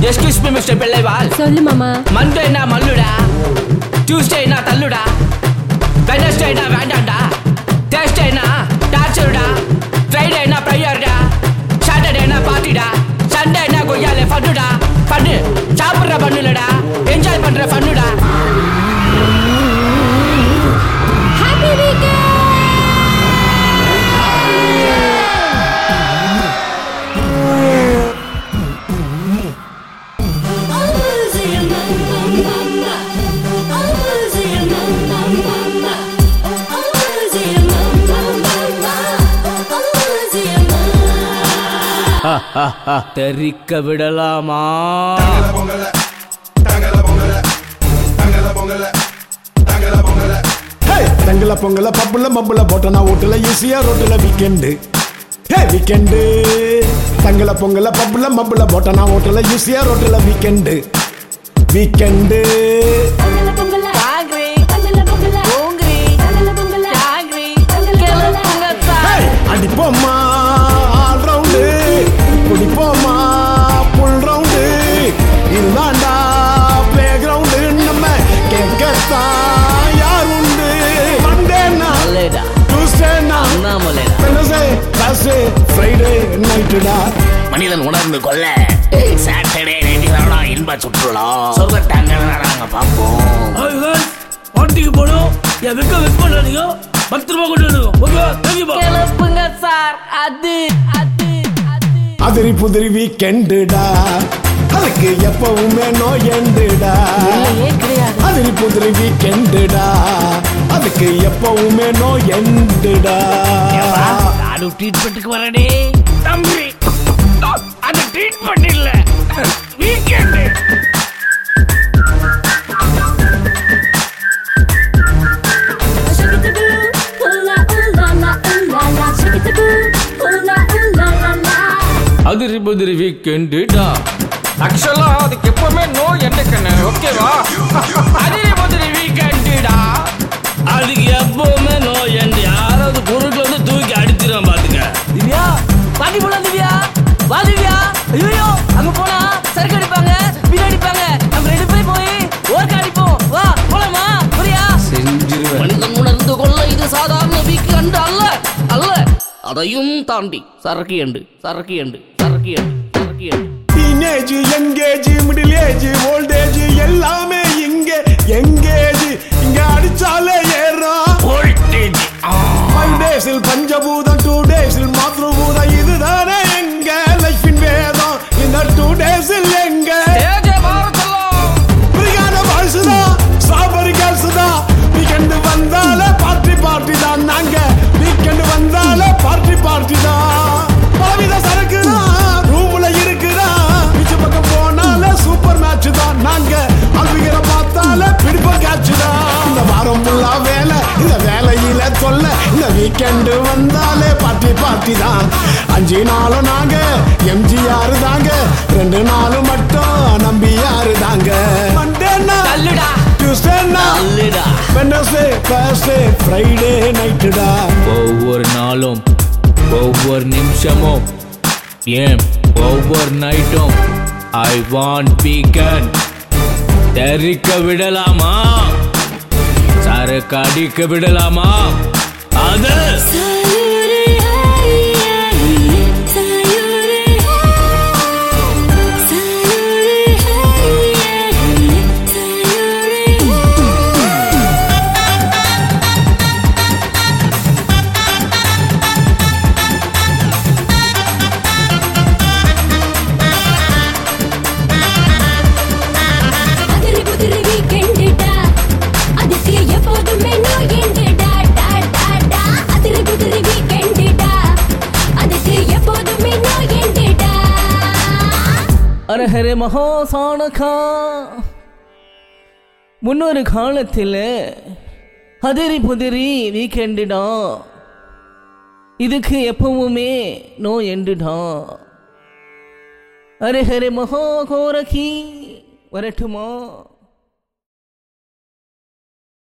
excuse me mister பிள்ளைவால் சொல்லு மாமா மண்டேனா மல்லுடா டியூஸ்டேனா தள்ளுடா வெனஸ்டேனா வேண்டாம்டா தேர்ஸ்டேனா டார்ச்சருடா ஃப்ரைடேனா ப்ரையர்டா சாட்டர்டேனா பார்ட்டிடா சண்டேனா கொய்யாலே ஃபன்னுடா ஃபன்னு சாப்பிட்ற பண்ணுலடா என்ஜாய் பண்ற ஃபன்னுடா ஹாப்பி வீக்கெண்ட் தெரிக்க விடலாமா ஹே தங்கல பொங்கல பப்புல மப்புல போட்டனா ஓட்டுல ஈஸியா ரோட்டுல வீக்கெண்டு ஹே வீக்கெண்டு தங்கல பொங்கல பப்புல மப்புல போட்டனா ஓட்டுல ஈஸியா ரோட்டுல வீக்கெண்டு வீக்கெண்டு ஹே அடிப்போம்மா ஆல் ரவுண்டு குடிப்போம்மா புல் ரவுண்டு இதுதான்டா பிளே கிரவுண்டு நம்ம கேட்கத்தான் யார் உண்டு மண்டேனா மல்லேடா டியூஸ்டேனா அண்ணாமலைடா வெனஸ்டே தர்ஸ்டே ஃப்ரைடே நைட்டுடா மனிதன் உணர்ந்து கொள்ள சாட்டர்டே நைட்டுகளோட இன்ப சுற்றுலா சொர்க்கட்டாங்க நாங்க பார்ப்போம் பாட்டிக்கு போனோம் என் வெக்க வெக் பண்ணாதீங்க பத்து ரூபா கொண்டு வருங்க ஓகே தேங்க்யூ கிளப்புங்க சார் அது அது அது அதிரி புதிரி வீக்கெண்டுடா அதுக்கு எப்பவுமே நோய் எண்டுடா அதிரி புதிரி வீக்கெண்டுடா அதுக்கு எப்பவுமே நோய் எண்டுடா நானும் ட்ரீட்மெண்ட்டுக்கு வரடே தம்பி அது ட்ரீட்மெண்ட் இல்ல வீக்கெண்டு அதிரி புதிரி வீக்கெண்டுடா ஆக்சுவலா அதுக்கு எப்பவுமே நோ என்னக்கண்ணே ஓகேவா அதிரி புதிரி வீக்கெண்டுடா அதுக்கு எப்பவுமே நோ என்று யாராவது பொருட்கள் வந்து தூக்கி அடிச்சிடும் பாத்துக்க திவ்யா பாட்டி போலாம் திவ்யா வா திவ்யா ஐயோ அங்க போனா சரக்கு அடிப்பாங்க வீடு அடிப்பாங்க நம்ம ரெண்டு பேரும் போய் ஓர்க்க அடிப்போம் வா போலாமா புரியா செஞ்சிருவேன் மனிதன் உணர்ந்து கொள்ள இது சாதாரண வீக்கெண்டு அல்ல அல்ல அதையும் தாண்டி சரக்கு எண்டு சரக்கு எண்டு சரக்கு எண்டு சரக்கு எண்டு teenage young age middle age old age எல்லாமே இங்க எங்கேஜ் இங்க அடிச்சாலே ஏறான் வோல்டேஜ் ஃபைவ் டேஸில் பஞ்சபூதம் டூ டேஸில் மாத்ருபூதம் இதுதானே எங்க லைஃபின் வேதம் இந்த டூ டேஸில் எங்க ஏஜே பாரதெல்லாம் பிரியாத பாய்ஸ் தான் ஸ்ட்ராபெரி கேர்ள்ஸ் தான் வீக்கெண்டு வந்தாலே பார்ட்டி பார்ட்டி தான் நாங்க வீக்கெண்டு வந்தாலே பார்ட்டி பார்ட்டி தான் பலவித சரக்கு தான் ரூம்ல இருக்குதா பீச் பக்கம் போனாலே சூப்பர் மேட்ச் தான் நாங்க அல்விகிற பார்த்தாலே பிடிப்போம் கேட்ச் தான் இந்த வாரம் ஃபுல்லா வேலை இந்த வேலையில தொல்ல இந்த வீக்கெண்டு வந்தாலே பார்ட்டி பார்ட்டி தான் அஞ்சு நாளும் நாங்க எம்ஜிஆர் தாங்க ரெண்டு நாள் மட்டும் நம்பி யாரு தாங்க மண்டேனா தள்ளுடா டியூஸ்டேனா தள்ளுடா வெனஸ்டே தேர்ஸ்டே ஃப்ரைடே நைட்டுடா ஒவ்வொரு நாளும் ஒவ்வொரு நிமிஷமும் ஏன் ஒவ்வொரு நைட்டும் ஐ வாண்ட் வீக்கெண்ட் தெரிக்க விடலாமா சரக்கு அடிக்க விடலாமா அது அதிரி புதிரி வீக்கெண்டுடா அதுக்கு எப்போதுமே நோ எண்டுடா டா டா டா அதிரி புதிரி வீக்கெண்டுடா அதுக்கு எப்போதுமே நோ எண்டுடா அரஹரே மகாசானகா முன்னொரு காலத்தில் அதிரி புதிரி வீக்கெண்டுடா இதுக்கு எப்பவுமே நோ எண்டுடா அரஹரே மகா கோரகி வரட்டுமா